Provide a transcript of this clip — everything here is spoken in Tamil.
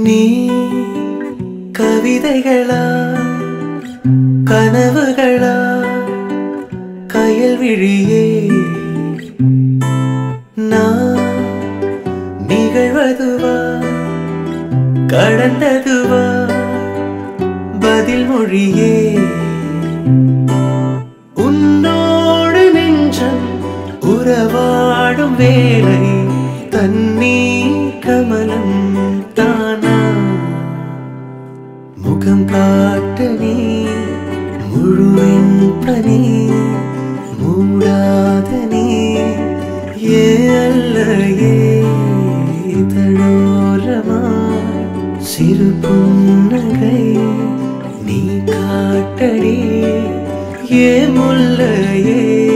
நீ கவிதைகளா கனவுகளா கயல் விழியே நான் நிகழ்வதுவா கடந்ததுவா பதில் மொழியே உன்னோடு நெஞ்சம் உறவாடும் வேலை தண்ணீர் கமலம் தானா முகம் காட்ட நீ முழுவின் பனி மூடாத நீ ஏ அல்ல ஏ தடோரமாய் சிறு புன்னகை நீ காட்டடி ஏ முல்லையே